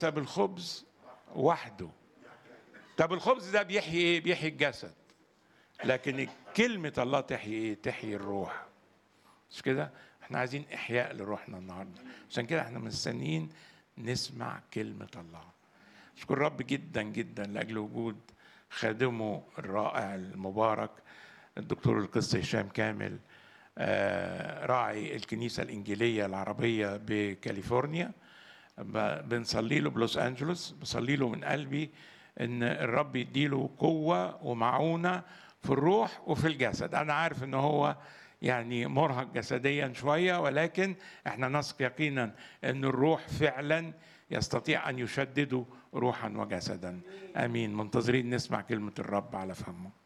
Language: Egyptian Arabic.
طب الخبز وحده طب الخبز ده بيحيي ايه بيحيي الجسد لكن كلمة الله تحيي ايه تحيي الروح مش كده احنا عايزين احياء لروحنا النهارده عشان كده احنا مستنيين نسمع كلمة الله اشكر رب جدا جدا لاجل وجود خادمه الرائع المبارك الدكتور القس هشام كامل آه، راعي الكنيسة الإنجيلية العربية بكاليفورنيا ب- بنصلي له بلوس أنجلوس بصلي له من قلبي إن الرب يديله قوة ومعونة في الروح وفي الجسد أنا عارف إن هو يعني مرهق جسديا شوية ولكن احنا نثق يقينا أن الروح فعلا يستطيع أن يشدده روحا وجسدا آمين منتظرين نسمع كلمة الرب على فمه